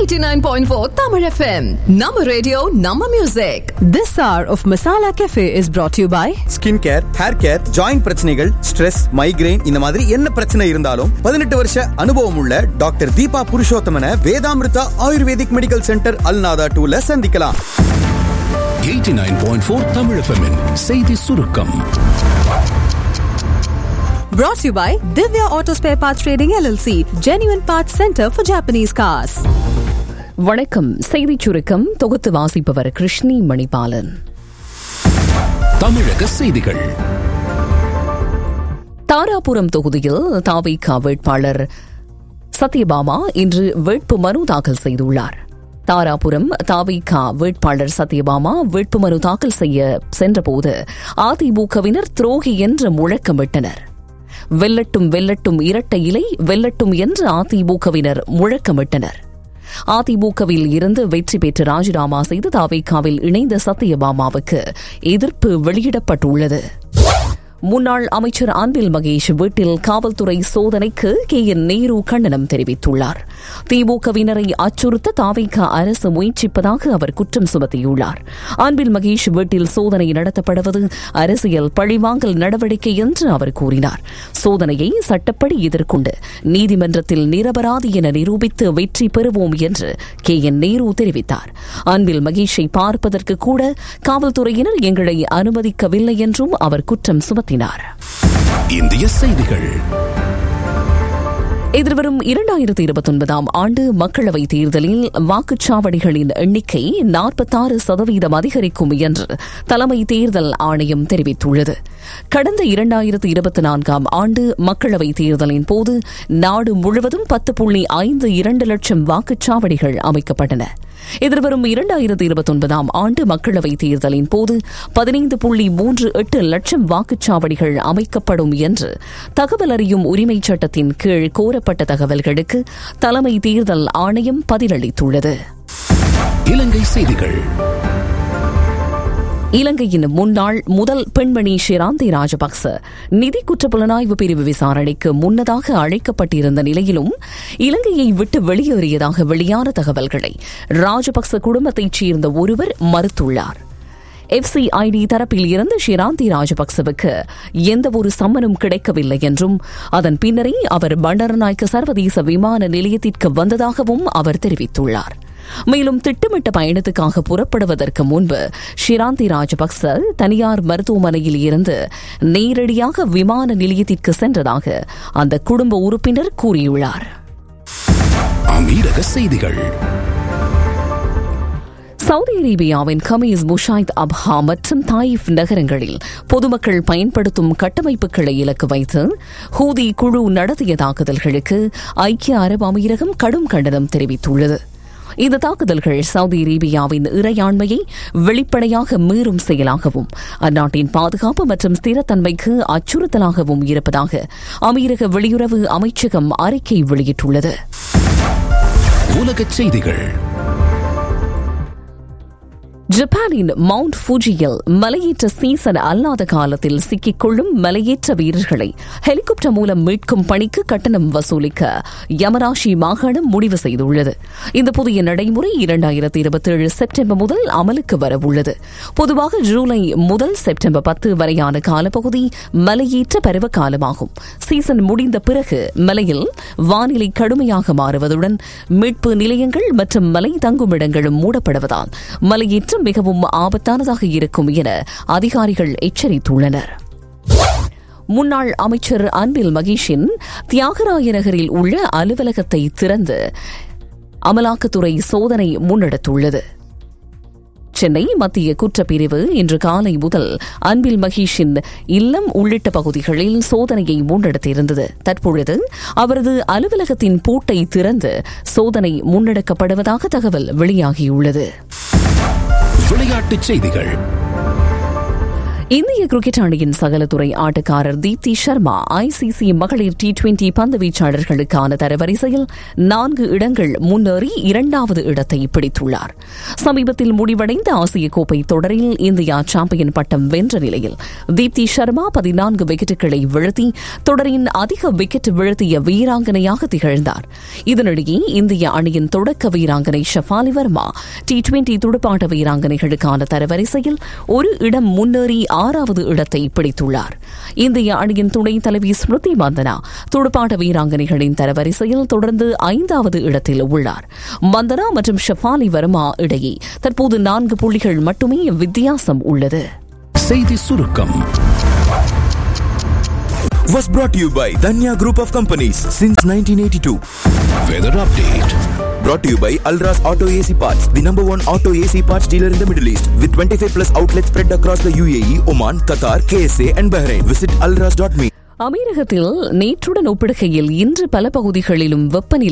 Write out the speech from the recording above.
89.4 Tamil FM. Nama radio, Nama music. This hour of Masala Cafe is brought to you by skin care hair care joint பிரச்சனைகள் stress migraine இந்த மாதிரி என்ன பிரச்சனை இருந்தாலும் பதினெட்டு வருஷ அனுபவம் உள்ள doctor Deepa Purushothaman Vedamrutha ayurvedic medical centre Al Nahda டூல சந்திக்கலாம் 89.4 Tamil FM'in செய்தி சுருக்கம் brought to you by Divya Auto Spare Parts Trading LLC, Genuine Parts Center for Japanese Cars. வணக்கம் செய்திச் சுருக்கம் தொகுத்து வாசிப்பவர் கிருஷ்ணி மணிபாலன் தமிழக செய்திகள் தாராபுரம் தொகுதியில் தாவிக வேட்பாளர் சத்யபாமா இன்று வேட்பு மனு தாக்கல் செய்துள்ளார் தாராபுரம் தாவிக வேட்பாளர் சத்யபாமா வேட்புமனு தாக்கல் செய்ய சென்றபோது அதிமுகவினர் துரோகி என்று முழக்கமிட்டனர் வெல்லட்டும் வெல்லட்டும் இரட்டை இலை வெல்லட்டும் என்று அதிமுகவினர் முழக்கமிட்டனர் அதிமுகவில் இருந்து வெற்றி பெற்று ராஜினாமா செய்து தாவேக்காவில் இணைந்த சத்யபாமாவுக்கு எதிர்ப்பு வெளியிடப்பட்டுள்ளது முன்னாள் அமைச்சர் அன்பில் மகேஷ் வீட்டில் காவல்துறை சோதனைக்கு கே என் நேரு கண்டனம் தெரிவித்துள்ளார் திமுகவினரை அச்சுறுத்த தாவேக அரசு முயற்சிப்பதாக அவர் குற்றம் சுமத்தியுள்ளார் அன்பில் மகேஷ் வீட்டில் சோதனை நடத்தப்படுவது அரசியல் பழிவாங்கல் நடவடிக்கை என்று அவர் கூறினார் சோதனையை சட்டப்படி எதிர்கொண்டு நீதிமன்றத்தில் நிரபராதி என நிரூபித்து வெற்றி பெறுவோம் என்று கே என் நேரு தெரிவித்தார் அன்பில் மகேஷை பார்ப்பதற்கு கூட காவல்துறையினர் எங்களை அனுமதிக்கவில்லை என்றும் அவர் குற்றம் சுமத்தினார் இந்திய செய்திகள் எதிர்வரும் இரண்டாயிரத்தி இருபத்தொன்பதாம் ஆண்டு மக்களவைத் தேர்தலில் வாக்குச்சாவடிகளின் எண்ணிக்கை நாற்பத்தாறு சதவீதம் அதிகரிக்கும் என்று தலைமை தேர்தல் ஆணையம் தெரிவித்துள்ளது கடந்த இரண்டாயிரத்தி இருபத்தி நான்காம் ஆண்டு மக்களவைத் தேர்தலின் போது நாடு முழுவதும் பத்து புள்ளி ஐந்து இரண்டு லட்சம் வாக்குச்சாவடிகள் அமைக்கப்பட்டன எதிர்வரும் இரண்டாயிரத்தி இருபத்தொன்பதாம் ஆண்டு மக்களவைத் தேர்தலின் போது பதினைந்து புள்ளி மூன்று எட்டு லட்சம் வாக்குச்சாவடிகள் அமைக்கப்படும் என்று தகவல் அறியும் உரிமைச் சட்டத்தின் கீழ் கோரப்பட்ட தகவல்களுக்கு தலைமை தேர்தல் ஆணையம் பதிலளித்துள்ளது இலங்கை செய்திகள் இலங்கையின் முன்னாள் முதல் பெண்மணி ஷிராந்தி ராஜபக்ச நிதி குற்றப்புலனாய்வு பிரிவு விசாரணைக்கு முன்னதாக அழைக்கப்பட்டிருந்த நிலையிலும் இலங்கையை விட்டு வெளியேறியதாக வெளியான தகவல்களை ராஜபக்ச குடும்பத்தைச் சேர்ந்த ஒருவர் மறுத்துள்ளார் எஃப்சிஐடி தரப்பில் இருந்து ஷிராந்தி ராஜபக்சவுக்கு எந்தவொரு சம்மனும் கிடைக்கவில்லை என்றும் அதன் பின்னரே அவர் பண்டரநாயக்க சர்வதேச விமான நிலையத்திற்கு வந்ததாகவும் அவர் தெரிவித்துள்ளார் மேலும் திட்டமிட்ட பயணத்துக்காக புறப்படுவதற்கு முன்பு ஷிராந்தி ராஜபக்ச தனியார் மருத்துவமனையில் இருந்து நேரடியாக விமான நிலையத்திற்கு சென்றதாக அந்த குடும்ப உறுப்பினர் கூறியுள்ளார் அமீரக செய்திகள் சவுதி அரேபியாவின் கமீஸ் முஷாய்த் அப்ஹா மற்றும் தாயிஃப் நகரங்களில் பொதுமக்கள் பயன்படுத்தும் கட்டமைப்புகளை இலக்கு வைத்து ஹூதி குழு நடத்திய தாக்குதல்களுக்கு ஐக்கிய அரபு அமீரகம் கடும் கண்டனம் தெரிவித்துள்ளது இந்த தாக்குதல்கள் சவுதி அரேபியாவின் இறையாண்மையை வெளிப்படையாக மீறும் செயலாகவும் அந்நாட்டின் பாதுகாப்பு மற்றும் ஸ்திரத்தன்மைக்கு அச்சுறுத்தலாகவும் இருப்பதாக அமீரக வெளியுறவு அமைச்சகம் அறிக்கை வெளியிட்டுள்ளது உலகச் செய்திகள் ஜப்பானின் மவுண்ட் ஃபூஜியில் மலையேற்ற சீசன் அல்லாத காலத்தில் சிக்கிக்கொள்ளும் மலையேற்ற வீரர்களை ஹெலிகாப்டர் மூலம் மீட்கும் பணிக்கு கட்டணம் வசூலிக்க யமராஷி மாகாணம் முடிவு செய்துள்ளது இந்த புதிய நடைமுறை இரண்டாயிரத்தி இருபத்தேழு செப்டம்பர் முதல் அமலுக்கு வரவுள்ளது பொதுவாக ஜூலை முதல் செப்டம்பர் பத்து வரையான காலப்பகுதி மலையேற்ற பருவ காலமாகும் சீசன் முடிந்த பிறகு மலையில் வானிலை கடுமையாக மாறுவதுடன் மீட்பு நிலையங்கள் மற்றும் மலை தங்குமிடங்களும் மூடப்படுவதால் மலையேற்ற மிகவும் ஆபத்தானதாக இருக்கும் என அதிகாரிகள் எச்சரித்துள்ளனர் முன்னாள் அமைச்சர் அன்பில் மகேஷின் தியாகராய நகரில் உள்ள அலுவலகத்தை திறந்து அமலாக்கத்துறை சோதனை முன்னெடுத்துள்ளது சென்னை மத்திய குற்றப்பிரிவு இன்று காலை முதல் அன்பில் மகேஷின் இல்லம் உள்ளிட்ட பகுதிகளில் சோதனையை முன்னெடுத்திருந்தது தற்பொழுது அவரது அலுவலகத்தின் பூட்டை திறந்து சோதனை முன்னெடுக்கப்படுவதாக தகவல் வெளியாகியுள்ளது விளையாட்டுச் செய்திகள் இந்திய கிரிக்கெட் அணியின் சகலத்துறை ஆட்டக்காரர் தீப்தி சர்மா ஐசிசி மகளிர் டி டுவெண்டி பந்து வீச்சாளர்களுக்கான தரவரிசையில் நான்கு இடங்கள் முன்னேறி இரண்டாவது இடத்தை பிடித்துள்ளார் சமீபத்தில் முடிவடைந்த ஆசிய கோப்பை தொடரில் இந்தியா சாம்பியன் பட்டம் வென்ற நிலையில் தீப்தி சர்மா பதினான்கு விக்கெட்டுகளை வீழ்த்தி தொடரின் அதிக விக்கெட் வீழ்த்திய வீராங்கனையாக திகழ்ந்தார் இதனிடையே இந்திய அணியின் தொடக்க வீராங்கனை ஷஃபாலி வர்மா டி டுவெண்டி துடுப்பாட்ட வீராங்கனைகளுக்கான தரவரிசையில் ஒரு இடம் முன்னேறி ஆறாவது இடத்தை பிடித்துள்ளார் இந்திய அணியின் துணைத் தலைவி ஸ்மிருதி மந்தனா துடுப்பாட்ட வீராங்கனைகளின் தரவரிசையில் தொடர்ந்து ஐந்தாவது இடத்தில் உள்ளார் மந்தனா மற்றும் ஷஃபாலி வர்மா இடையே தற்போது நான்கு புள்ளிகள் மட்டுமே வித்தியாசம் உள்ளது செய்தி சுருக்கம் was brought to you by Danya Group of Companies since 1982. Weather update Brought to you by Alras Auto AC Parts, the number one auto AC parts dealer in the Middle East, with 25 plus outlets spread across the UAE, Oman, Qatar, KSA, and Bahrain. Visit alras.me. அமீரகத்தில் நேற்றுடன் ஒப்பிடுகையில் இன்று பல பகுதிகளிலும் வெப்பநிலை